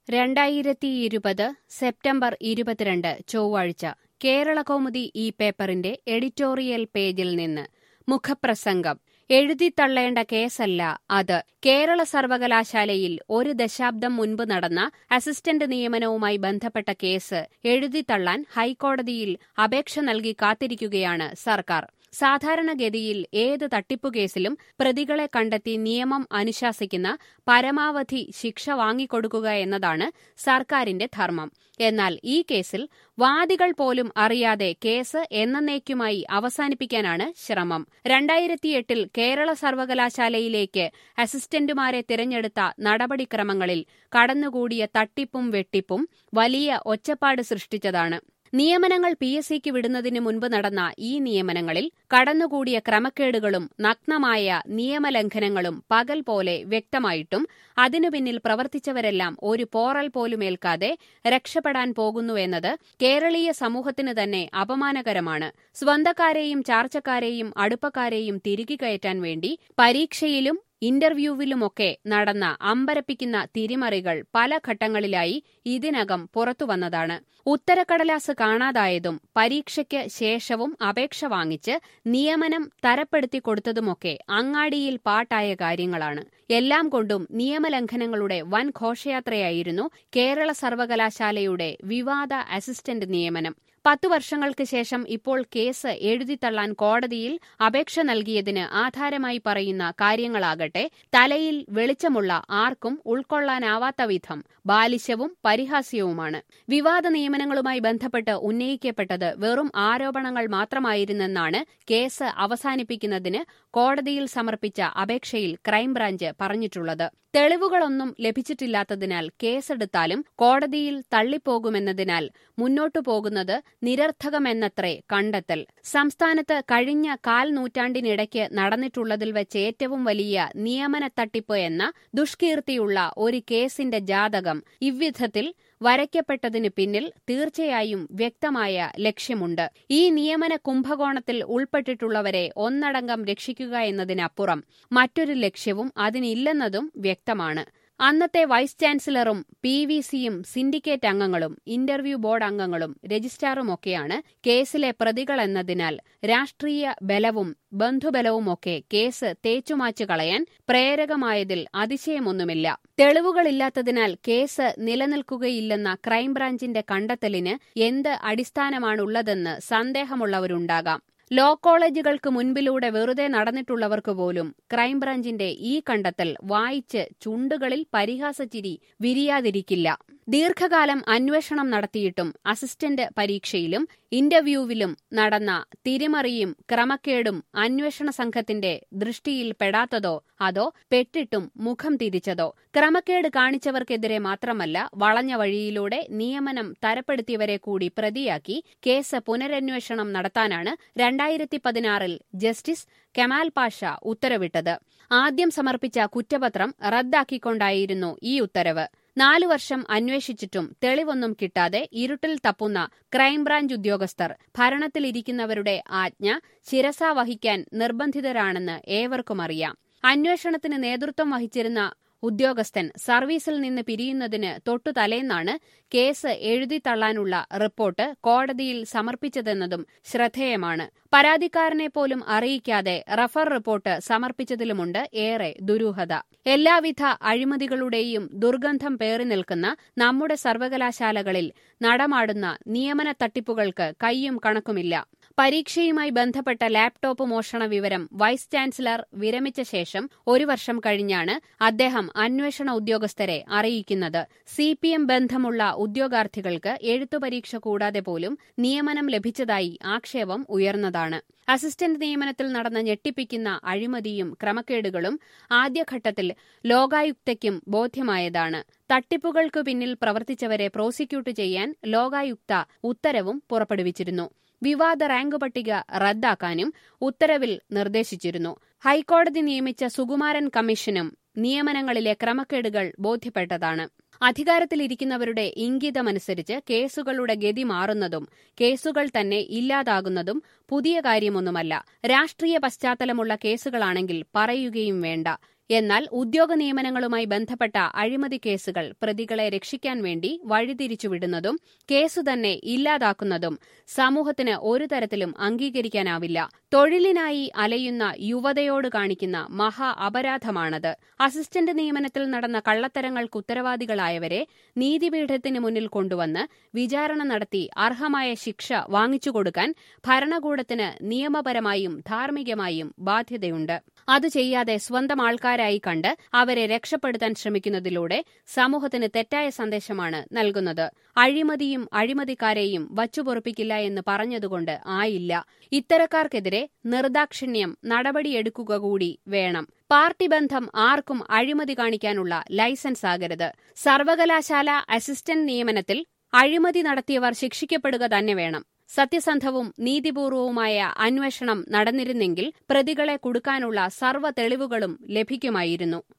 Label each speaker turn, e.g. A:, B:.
A: രണ്ടായിരത്തി ഇരുപത് സെപ്റ്റംബർ ഇരുപത്തിരണ്ട് ചൊവ്വാഴ്ച കേരളകൗമുദി ഈ പേപ്പറിന്റെ എഡിറ്റോറിയൽ പേജിൽ നിന്ന് മുഖപ്രസംഗം എഴുതിത്തള്ളേണ്ട കേസല്ല അത് കേരള സർവകലാശാലയിൽ ഒരു ദശാബ്ദം മുൻപ് നടന്ന അസിസ്റ്റന്റ് നിയമനവുമായി ബന്ധപ്പെട്ട കേസ് എഴുതിത്തള്ളാൻ ഹൈക്കോടതിയിൽ അപേക്ഷ നൽകി കാത്തിരിക്കുകയാണ് സർക്കാർ സാധാരണഗതിയിൽ ഏത് തട്ടിപ്പുകേസിലും പ്രതികളെ കണ്ടെത്തി നിയമം അനുശാസിക്കുന്ന പരമാവധി ശിക്ഷ വാങ്ങിക്കൊടുക്കുക എന്നതാണ് സർക്കാരിന്റെ ധർമ്മം എന്നാൽ ഈ കേസിൽ വാദികൾ പോലും അറിയാതെ കേസ് എന്നേക്കുമായി അവസാനിപ്പിക്കാനാണ് ശ്രമം രണ്ടായിരത്തിയെട്ടിൽ കേരള സർവകലാശാലയിലേക്ക് അസിസ്റ്റന്റുമാരെ തിരഞ്ഞെടുത്ത നടപടിക്രമങ്ങളിൽ കടന്നുകൂടിയ തട്ടിപ്പും വെട്ടിപ്പും വലിയ ഒച്ചപ്പാട് സൃഷ്ടിച്ചതാണ് നിയമനങ്ങൾ പി എസ് സിക്ക് വിടുന്നതിന് മുൻപ് നടന്ന ഈ നിയമനങ്ങളിൽ കടന്നുകൂടിയ ക്രമക്കേടുകളും നഗ്നമായ നിയമലംഘനങ്ങളും പകൽ പോലെ വ്യക്തമായിട്ടും അതിനു പിന്നിൽ പ്രവർത്തിച്ചവരെല്ലാം ഒരു പോറൽ പോലുമേൽക്കാതെ രക്ഷപ്പെടാൻ പോകുന്നുവെന്നത് കേരളീയ സമൂഹത്തിന് തന്നെ അപമാനകരമാണ് സ്വന്തക്കാരെയും ചാർച്ചക്കാരെയും അടുപ്പക്കാരെയും തിരികെ കയറ്റാൻ വേണ്ടി പരീക്ഷയിലും ഇന്റർവ്യൂവിലുമൊക്കെ നടന്ന അമ്പരപ്പിക്കുന്ന തിരിമറികൾ പല ഘട്ടങ്ങളിലായി ഇതിനകം പുറത്തുവന്നതാണ് ഉത്തരക്കടലാസ് കാണാതായതും പരീക്ഷയ്ക്ക് ശേഷവും അപേക്ഷ വാങ്ങിച്ച് നിയമനം തരപ്പെടുത്തി കൊടുത്തതുമൊക്കെ അങ്ങാടിയിൽ പാട്ടായ കാര്യങ്ങളാണ് എല്ലാം കൊണ്ടും നിയമലംഘനങ്ങളുടെ വൻ ഘോഷയാത്രയായിരുന്നു കേരള സർവകലാശാലയുടെ വിവാദ അസിസ്റ്റന്റ് നിയമനം പത്തു വർഷങ്ങൾക്ക് ശേഷം ഇപ്പോൾ കേസ് എഴുതിത്തള്ളാൻ കോടതിയിൽ അപേക്ഷ നൽകിയതിന് ആധാരമായി പറയുന്ന കാര്യങ്ങളാകട്ടെ തലയിൽ വെളിച്ചമുള്ള ആർക്കും ഉൾക്കൊള്ളാനാവാത്ത വിധം ബാലിശവും പരിഹാസ്യവുമാണ് വിവാദ നിയമനങ്ങളുമായി ബന്ധപ്പെട്ട് ഉന്നയിക്കപ്പെട്ടത് വെറും ആരോപണങ്ങൾ മാത്രമായിരുന്നെന്നാണ് കേസ് അവസാനിപ്പിക്കുന്നതിന് കോടതിയിൽ സമർപ്പിച്ച അപേക്ഷയിൽ ക്രൈംബ്രാഞ്ച് പറഞ്ഞിട്ടുള്ളത് തെളിവുകളൊന്നും ലഭിച്ചിട്ടില്ലാത്തതിനാൽ കേസെടുത്താലും കോടതിയിൽ തള്ളിപ്പോകുമെന്നതിനാൽ മുന്നോട്ടു പോകുന്നത് നിരർത്ഥകമെന്നത്രേ കണ്ടെത്തൽ സംസ്ഥാനത്ത് കഴിഞ്ഞ കാൽ നൂറ്റാണ്ടിനിടയ്ക്ക് നടന്നിട്ടുള്ളതിൽ വെച്ച് ഏറ്റവും വലിയ നിയമന തട്ടിപ്പ് എന്ന ദുഷ്കീർത്തിയുള്ള ഒരു കേസിന്റെ ജാതകം ഇவ்விധത്തിൽ വരയ്ക്കപ്പെട്ടതിന് പിന്നിൽ തീർച്ചയായും വ്യക്തമായ ലക്ഷ്യമുണ്ട് ഈ നിയമന കുംഭകോണത്തിൽ ഉൾപ്പെട്ടിട്ടുള്ളവരെ ഒന്നടങ്കം രക്ഷിക്കുക എന്നതിനപ്പുറം മറ്റൊരു ലക്ഷ്യവും അതിനില്ലെന്നതും വ്യക്തമാണ് അന്നത്തെ വൈസ് ചാൻസലറും പി വി സിയും സിൻഡിക്കേറ്റ് അംഗങ്ങളും ഇന്റർവ്യൂ ബോർഡ് അംഗങ്ങളും രജിസ്ട്രാറുമൊക്കെയാണ് കേസിലെ പ്രതികളെന്നതിനാൽ രാഷ്ട്രീയ ബലവും ബന്ധുബലവുമൊക്കെ കേസ് തേച്ചുമാച്ചു കളയാൻ പ്രേരകമായതിൽ അതിശയമൊന്നുമില്ല തെളിവുകളില്ലാത്തതിനാൽ കേസ് നിലനിൽക്കുകയില്ലെന്ന ക്രൈംബ്രാഞ്ചിന്റെ കണ്ടെത്തലിന് എന്ത് അടിസ്ഥാനമാണുള്ളതെന്ന് സന്ദേഹമുള്ളവരുണ്ടാകാം ലോ കോളേജുകൾക്ക് മുൻപിലൂടെ വെറുതെ നടന്നിട്ടുള്ളവർക്ക് പോലും ക്രൈംബ്രാഞ്ചിന്റെ ഈ കണ്ടെത്തൽ വായിച്ച് ചുണ്ടുകളിൽ പരിഹാസച്ചിരി വിരിയാതിരിക്കില്ല ദീർഘകാലം അന്വേഷണം നടത്തിയിട്ടും അസിസ്റ്റന്റ് പരീക്ഷയിലും ഇന്റർവ്യൂവിലും നടന്ന തിരിമറിയും ക്രമക്കേടും അന്വേഷണ സംഘത്തിന്റെ ദൃഷ്ടിയിൽ പെടാത്തതോ അതോ പെട്ടിട്ടും മുഖം തിരിച്ചതോ ക്രമക്കേട് കാണിച്ചവർക്കെതിരെ മാത്രമല്ല വളഞ്ഞ വഴിയിലൂടെ നിയമനം തരപ്പെടുത്തിയവരെ കൂടി പ്രതിയാക്കി കേസ് പുനരന്വേഷണം നടത്താനാണ് രണ്ടായിരത്തി പതിനാറിൽ ജസ്റ്റിസ് കെമാൽ പാഷ ഉത്തരവിട്ടത് ആദ്യം സമർപ്പിച്ച കുറ്റപത്രം റദ്ദാക്കിക്കൊണ്ടായിരുന്നു ഈ ഉത്തരവ് നാലു വർഷം അന്വേഷിച്ചിട്ടും തെളിവൊന്നും കിട്ടാതെ ഇരുട്ടിൽ തപ്പുന്ന ക്രൈംബ്രാഞ്ച് ഉദ്യോഗസ്ഥർ ഭരണത്തിലിരിക്കുന്നവരുടെ ആജ്ഞ ശിരസ വഹിക്കാൻ നിർബന്ധിതരാണെന്ന് ഏവർക്കും അറിയാം അന്വേഷണത്തിന് നേതൃത്വം വഹിച്ചിരുന്ന ഉദ്യോഗസ്ഥൻ സർവീസിൽ നിന്ന് പിരിയുന്നതിന് തൊട്ടുതലേന്നാണ് കേസ് എഴുതിത്തള്ളാനുള്ള റിപ്പോർട്ട് കോടതിയിൽ സമർപ്പിച്ചതെന്നതും ശ്രദ്ധേയമാണ് പരാതിക്കാരനെ പോലും അറിയിക്കാതെ റഫർ റിപ്പോർട്ട് സമർപ്പിച്ചതിലുമുണ്ട് ഏറെ ദുരൂഹത എല്ലാവിധ അഴിമതികളുടെയും ദുർഗന്ധം പേറി നിൽക്കുന്ന നമ്മുടെ സർവകലാശാലകളിൽ നടമാടുന്ന നിയമന തട്ടിപ്പുകൾക്ക് കയ്യും കണക്കുമില്ല പരീക്ഷയുമായി ബന്ധപ്പെട്ട ലാപ്ടോപ്പ് മോഷണ വിവരം വൈസ് ചാൻസലർ വിരമിച്ച ശേഷം ഒരു വർഷം കഴിഞ്ഞാണ് അദ്ദേഹം അന്വേഷണ ഉദ്യോഗസ്ഥരെ അറിയിക്കുന്നത് സി പി എം ബന്ധമുള്ള ഉദ്യോഗാർത്ഥികൾക്ക് എഴുത്തു പരീക്ഷ കൂടാതെ പോലും നിയമനം ലഭിച്ചതായി ആക്ഷേപം ഉയർന്നതാണ് അസിസ്റ്റന്റ് നിയമനത്തിൽ നടന്ന ഞെട്ടിപ്പിക്കുന്ന അഴിമതിയും ക്രമക്കേടുകളും ആദ്യഘട്ടത്തിൽ ലോകായുക്തയ്ക്കും ബോധ്യമായതാണ് തട്ടിപ്പുകൾക്കു പിന്നിൽ പ്രവർത്തിച്ചവരെ പ്രോസിക്യൂട്ട് ചെയ്യാൻ ലോകായുക്ത ഉത്തരവും പുറപ്പെടുവിച്ചിരുന്നു വിവാദ റാങ്ക് പട്ടിക റദ്ദാക്കാനും ഉത്തരവിൽ നിർദ്ദേശിച്ചിരുന്നു ഹൈക്കോടതി നിയമിച്ച സുകുമാരൻ കമ്മീഷനും നിയമനങ്ങളിലെ ക്രമക്കേടുകൾ ബോധ്യപ്പെട്ടതാണ് അധികാരത്തിലിരിക്കുന്നവരുടെ ഇംഗിതമനുസരിച്ച് കേസുകളുടെ ഗതി മാറുന്നതും കേസുകൾ തന്നെ ഇല്ലാതാകുന്നതും പുതിയ കാര്യമൊന്നുമല്ല രാഷ്ട്രീയ പശ്ചാത്തലമുള്ള കേസുകളാണെങ്കിൽ പറയുകയും വേണ്ട എന്നാൽ ഉദ്യോഗ നിയമനങ്ങളുമായി ബന്ധപ്പെട്ട അഴിമതി കേസുകൾ പ്രതികളെ രക്ഷിക്കാൻ വേണ്ടി വഴിതിരിച്ചുവിടുന്നതും കേസ് തന്നെ ഇല്ലാതാക്കുന്നതും സമൂഹത്തിന് ഒരു തരത്തിലും അംഗീകരിക്കാനാവില്ല തൊഴിലിനായി അലയുന്ന യുവതയോട് കാണിക്കുന്ന മഹാ അപരാധമാണത് അസിസ്റ്റന്റ് നിയമനത്തിൽ നടന്ന കള്ളത്തരങ്ങൾക്ക് ഉത്തരവാദികളായവരെ നീതിപീഠത്തിന് മുന്നിൽ കൊണ്ടുവന്ന് വിചാരണ നടത്തി അർഹമായ ശിക്ഷ വാങ്ങിച്ചുകൊടുക്കാൻ ഭരണകൂടത്തിന് നിയമപരമായും ധാർമ്മികമായും ബാധ്യതയുണ്ട് അത് ചെയ്യാതെ സ്വന്തം ആൾക്കാരായി കണ്ട് അവരെ രക്ഷപ്പെടുത്താൻ ശ്രമിക്കുന്നതിലൂടെ സമൂഹത്തിന് തെറ്റായ സന്ദേശമാണ് നൽകുന്നത് അഴിമതിയും അഴിമതിക്കാരെയും വച്ചുപൊറുപ്പിക്കില്ല എന്ന് പറഞ്ഞതുകൊണ്ട് ആയില്ല ഇത്തരക്കാർക്കെതിരെ നിർദാക്ഷിണ്യം നടപടിയെടുക്കുക കൂടി വേണം പാർട്ടി ബന്ധം ആർക്കും അഴിമതി കാണിക്കാനുള്ള ലൈസൻസ് ആകരുത് സർവകലാശാല അസിസ്റ്റന്റ് നിയമനത്തിൽ അഴിമതി നടത്തിയവർ ശിക്ഷിക്കപ്പെടുക തന്നെ വേണം സത്യസന്ധവും നീതിപൂർവവുമായ അന്വേഷണം നടന്നിരുന്നെങ്കിൽ പ്രതികളെ കുടുക്കാനുള്ള സർവ്വ തെളിവുകളും ലഭിക്കുമായിരുന്നു